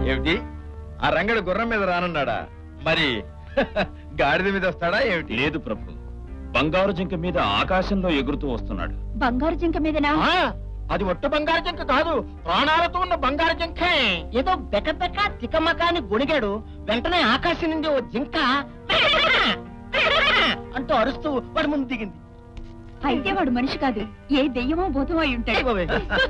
ఏమిటి ఆ రంగడు గుర్రం మీద రానున్నాడా మరి గాడిద మీద వస్తాడా ఏమిటి లేదు ప్రభు బంగారు జింక మీద ఆకాశంలో ఎగురుతూ వస్తున్నాడు బంగారు జింక మీదనా ఆ, అది ఒట్టు బంగారు జింక కాదు ప్రాణాలతో ఉన్న బంగారు జింకే ఏదో బెక బెక తికమకాని గొణిగాడు వెంటనే ఆకాశం నుండి ఓ జింక అంటూ అరుస్తూ వాడి ముందు దిగింది అయితే వాడు మనిషి కాదు ఏ దెయ్యమో భూతమో అయి ఉంటాడు బాబోయ్.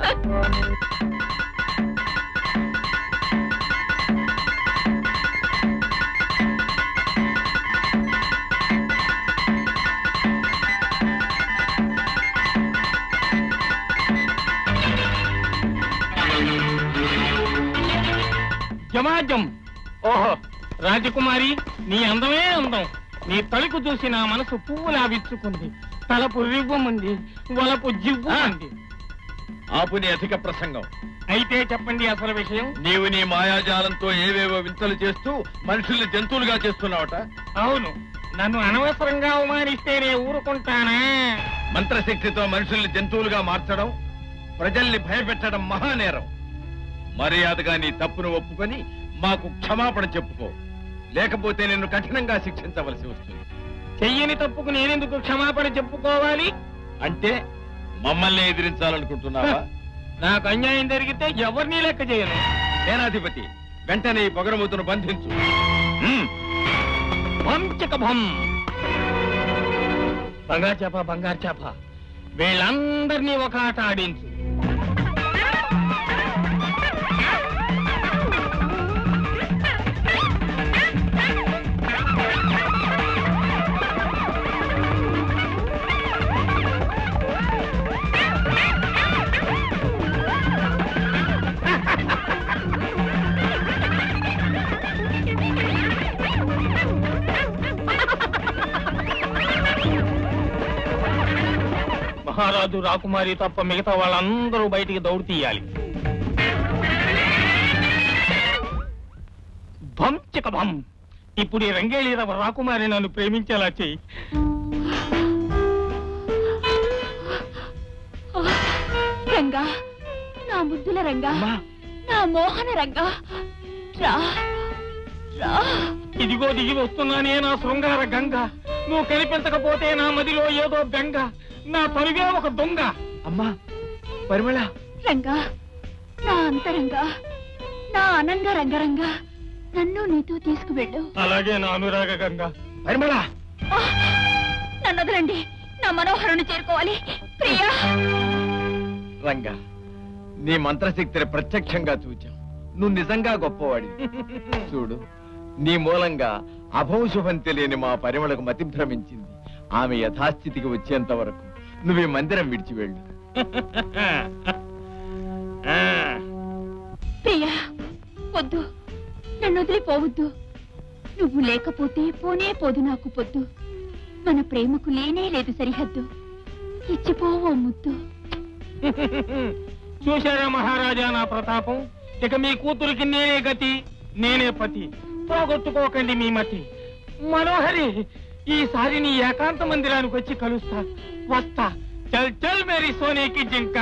జమాజం ఓహో రాజకుమారి నీ అందమే అందం నీ తలుపు చూసి నా మనసు పువ్వులా విచ్చుకుంది తలపు రివ్వముంది వలపు జివ్వు ఉంది ఆపు నీ అధిక ప్రసంగం అయితే చెప్పండి అసలు విషయం నీవు నీ మాయాజాలంతో ఏవేవో వింతలు చేస్తూ మనుషుల్ని జంతువులుగా చేస్తున్నావట అవును నన్ను అనవసరంగా అవమానిస్తేనే ఊరుకుంటానా మంత్రశక్తితో మనుషుల్ని జంతువులుగా మార్చడం ప్రజల్ని భయపెట్టడం మహానేరం మర్యాదగా నీ తప్పును ఒప్పుకొని మాకు క్షమాపణ చెప్పుకో లేకపోతే నిన్ను కఠినంగా శిక్షించవలసి వస్తుంది చెయ్యని తప్పుకు నేనెందుకు క్షమాపణ చెప్పుకోవాలి అంటే మమ్మల్ని ఎదిరించాలనుకుంటున్నావా నాకు అన్యాయం జరిగితే ఎవరిని లెక్క చేయను సేనాధిపతి వెంటనే ఈ పొగరమూతను బంధించు హ్మ్. భంచక భం బంగారు చేప బంగారు చేప వీళ్ళందరినీ ఒక ఆట ఆడించు మహారాజు రాకుమారి తప్ప మిగతా వాళ్ళందరూ బయటికి దౌడు తీయాలి భంచక భం ఇప్పుడు ఈ రంగేళి రాకుమారి నన్ను ప్రేమించేలా చెయ్యి రంగా నా ముద్దుల రంగా నా మోహన రంగా రా రా ఇదిగో దిగి వస్తున్నానే నా శృంగార గంగ నువ్వు కనిపించకపోతే నా మదిలో ఏదో బెంగ నా పరుగే ఒక దొంగ అమ్మా పరిమళ రంగా నా అంతరంగా నా అనంగ రంగరంగా నన్ను నీతో తీసుకువెళ్ళు అలాగే నా అనురాగ గంగ పరిమళ ఆ! నన్ను వదలండి నా మనోహరుని చేరుకోవాలి ప్రియా రంగా నీ మంత్రశక్తిని ప్రత్యక్షంగా చూచాం నువ్వు నిజంగా గొప్పవాడి చూడు నీ మూలంగా అభౌశుభం తెలియని మా పరిమళకు మతి భ్రమించింది ఆమె యథాస్థితికి వచ్చేంత వరకు నువ్వు ఈ మందిరం విడిచి వెళ్ళు ప్రియా వద్దు నన్ను వదిలిపోవద్దు నువ్వు లేకపోతే పోనే పోదు నాకు పొద్దు మన ప్రేమకు లేనే లేదు సరిహద్దు ఇచ్చిపోవో ముద్దు చూశారా మహారాజా నా ప్రతాపం ఇక మీ కూతురికి నేనే గతి నేనే పతి పోగొట్టుకోకండి మీ మతి మనోహరి ఈసారి నీ ఏకాంత మందిరానికి వచ్చి కలుస్తా వస్తా చల్ చల్ మేరీ సోనేకి జింక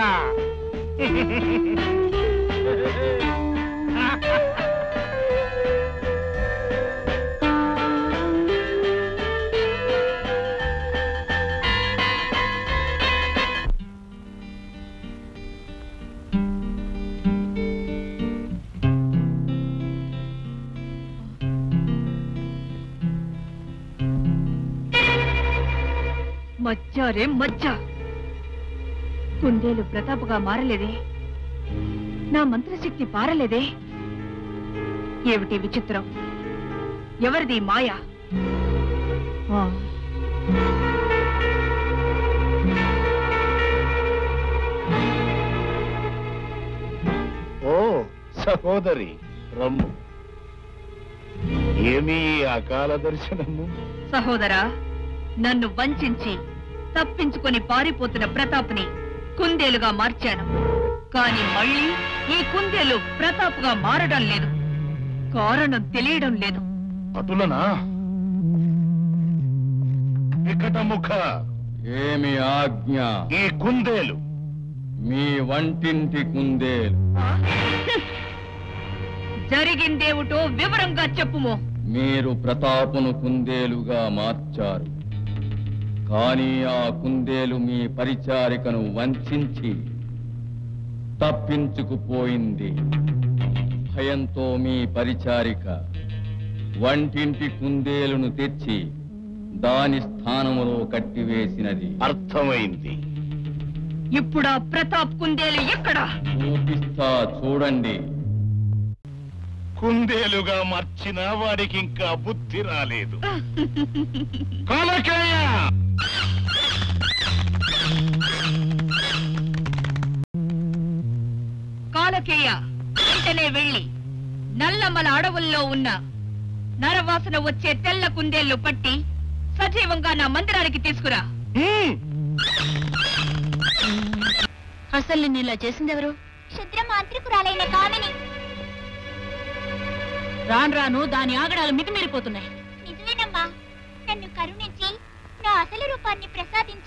మజ్జారే మజ్జ కుందేలు ప్రతాపగా మారలేదే నా మంత్రశక్తి పారలేదే ఏమిటి విచిత్రం ఎవరిది మాయ ఆ, ఓ సహోదరి రమ్ము ఏమీ ఈ అకాల దర్శనము సహోదరా నన్ను వంచించి తప్పించుకొని పారిపోతున్న ప్రతాప్ని కుందేలుగా మార్చాను కాని మళ్ళీ ఈ కుందేలు ప్రతాప్గా మారడం లేదు కారణం తెలియడం లేదు అటులనా వికటముఖ ఏమి ఆజ్ఞ ఈ కుందేలు మీ వంటింటి కుందేలు జరిగిందేమిటో వివరంగా చెప్పుమో మీరు ప్రతాపును కుందేలుగా మార్చారు కానీ ఆ కుందేలు మీ పరిచారికను వంచించి తప్పించుకుపోయింది భయంతో మీ పరిచారిక వంటింటి కుందేలును తెచ్చి దాని స్థానములో కట్టివేసినది అర్థమైంది ఇప్పుడు ఆ ప్రతాప్ కుందేలు ఎక్కడా చూపిస్తా చూడండి కుందేలుగా మార్చిన వాడికి ఇంకా బుద్ధి రాలేదు కాలకేయ కాలకేయ వెంటనే వెళ్ళి నల్లమల అడవుల్లో ఉన్న నరవాసన వచ్చే తెల్ల కుందేళ్లు పట్టి సజీవంగా నా మందిరానికి తీసుకురా హ్మ్. అసలు నిన్ను ఇలా చేసింది ఎవరు క్షుద్ర మాంత్రికురాలైన కామిని రాను రాను దాని ఆగడాలు మితిమీరిపోతున్నాయి నిజమేనమ్మా నన్ను కరుణించి నా అసలు రూపాన్ని ప్రసాదించి